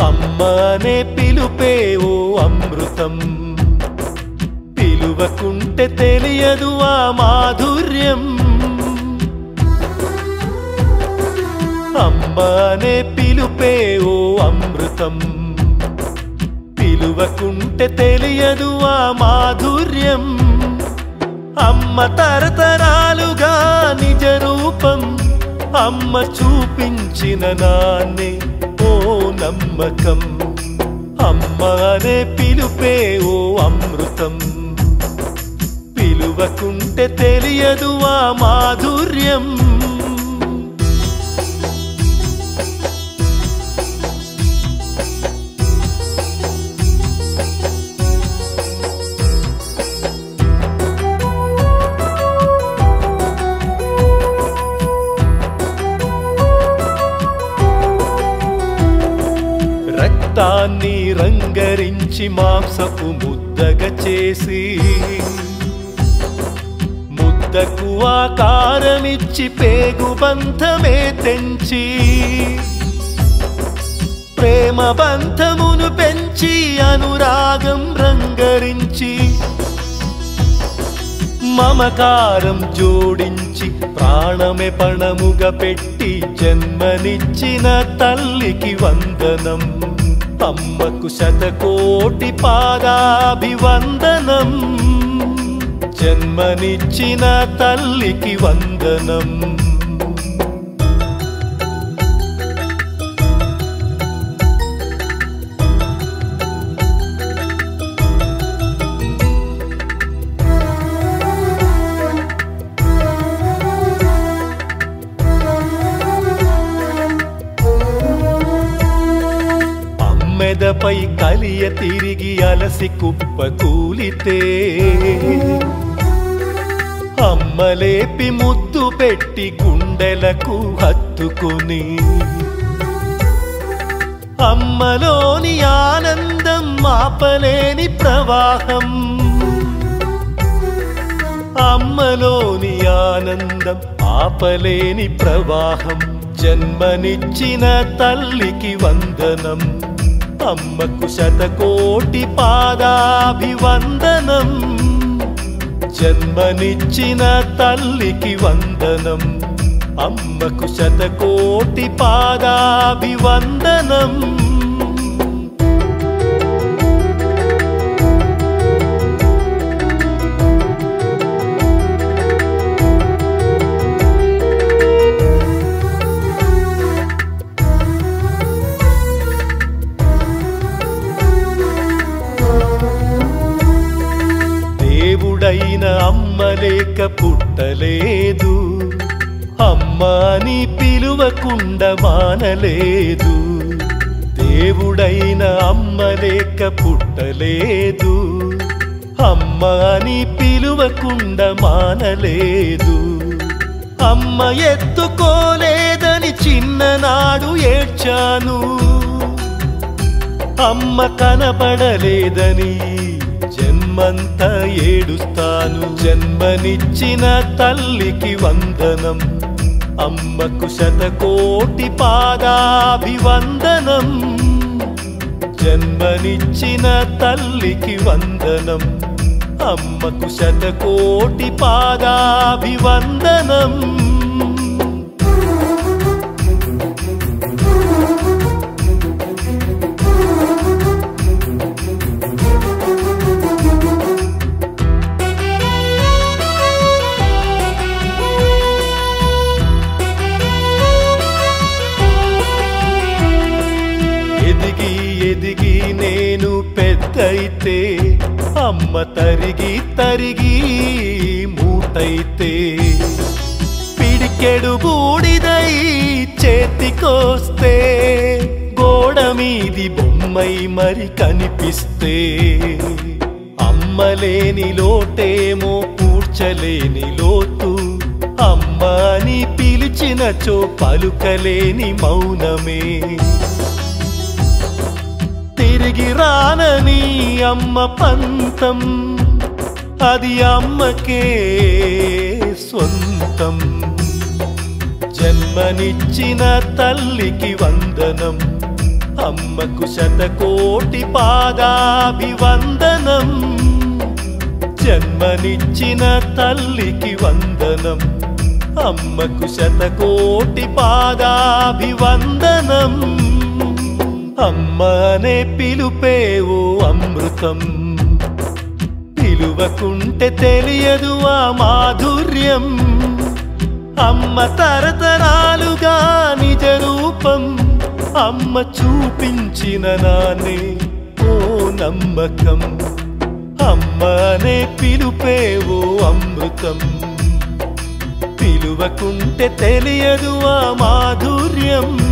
అమ్మ అనే పిలుపే ఓ అమృతం పిలువకుంటే తెలియదు ఆ మాధుర్యం అమ్మ అనే పిలుపే ఓ అమృతం పిలువకుంటే తెలియదు ఆ మాధుర్యం అమ్మ తరతరాలుగా నిజ రూపం అమ్మ చూపించిన నాన్నే ఓ నమ్మకం అమ్మ అనే పిలుపే ఓ అమృతం పిలువకుంటే తెలియదు ఆ మాధుర్యం రక్తాన్ని రంగరించి మాంసపు ముద్దగా చేసి ముద్దకు ఆకారమిచ్చి పేగు బంధమే తెంచి ప్రేమ బంధమును పెంచి అనురాగం రంగరించి మమకారం జోడించి ప్రాణమే పణముగా పెట్టి జన్మనిచ్చిన తల్లికి వందనం అమ్మకు శతకోటి పాదాభివందనం జన్మనిచ్చిన తల్లికి వందనం అమ్మెదపై కలియ తిరిగి అలసి కుప్ప కూలితే అమ్మలేపి ముద్దు పెట్టి గుండెలకు హత్తుకుని అమ్మలోని ఆనందం ఆపలేని ప్రవాహం అమ్మలోని ఆనందం ఆపలేని ప్రవాహం జన్మనిచ్చిన తల్లికి వందనం అమ్మకు శతకోటి పాదాభివందనం జన్మనిచ్చిన తల్లికి వందనం అమ్మకు శతకోటి పాదాభివందనం దేవుడైన అమ్మ లేక పుట్టలేదు అమ్మ అని పిలువకుండా మానలేదు దేవుడైన అమ్మ లేక పుట్టలేదు అమ్మ అని పిలువకుండా మానలేదు అమ్మ ఎత్తుకోలేదని చిన్ననాడు ఏడ్చాను అమ్మ కనబడలేదని జన్మంతా ఏడుస్తాను జన్మనిచ్చిన తల్లికి వందనం అమ్మకు శతకోటి పాదాభివందనం జన్మనిచ్చిన తల్లికి వందనం అమ్మకు శతకోటి పాదాభివందనం ఎదిగి ఎదిగి నేను పెద్దయితే అమ్మ తరిగి తరిగి మూటైతే పిడికెడు బూడిదై చేతికొస్తే గోడ మీది బొమ్మై మరి కనిపిస్తే అమ్మలేని లోటేమో పూడ్చలేని లోతు అమ్మ అని పిలిచినచో పలుకలేని మౌనమే తిరిగి రానని అమ్మ పంతం అది అమ్మకే సొంతం జన్మనిచ్చిన తల్లికి వందనం అమ్మకు శతకోటి పాదాభివందనం జన్మనిచ్చిన తల్లికి వందనం అమ్మకు శతకోటి పాదాభివందనం అమ్మ అనే పిలుపేవో అమృతం పిలువకుంటే తెలియదు ఆ మాధుర్యం అమ్మ తరతరాలుగా నిజ రూపం అమ్మ చూపించిన నానే ఓ నమ్మకం అమ్మ అనే పిలుపేవో అమృతం పిలువకుంటే తెలియదు ఆ మాధుర్యం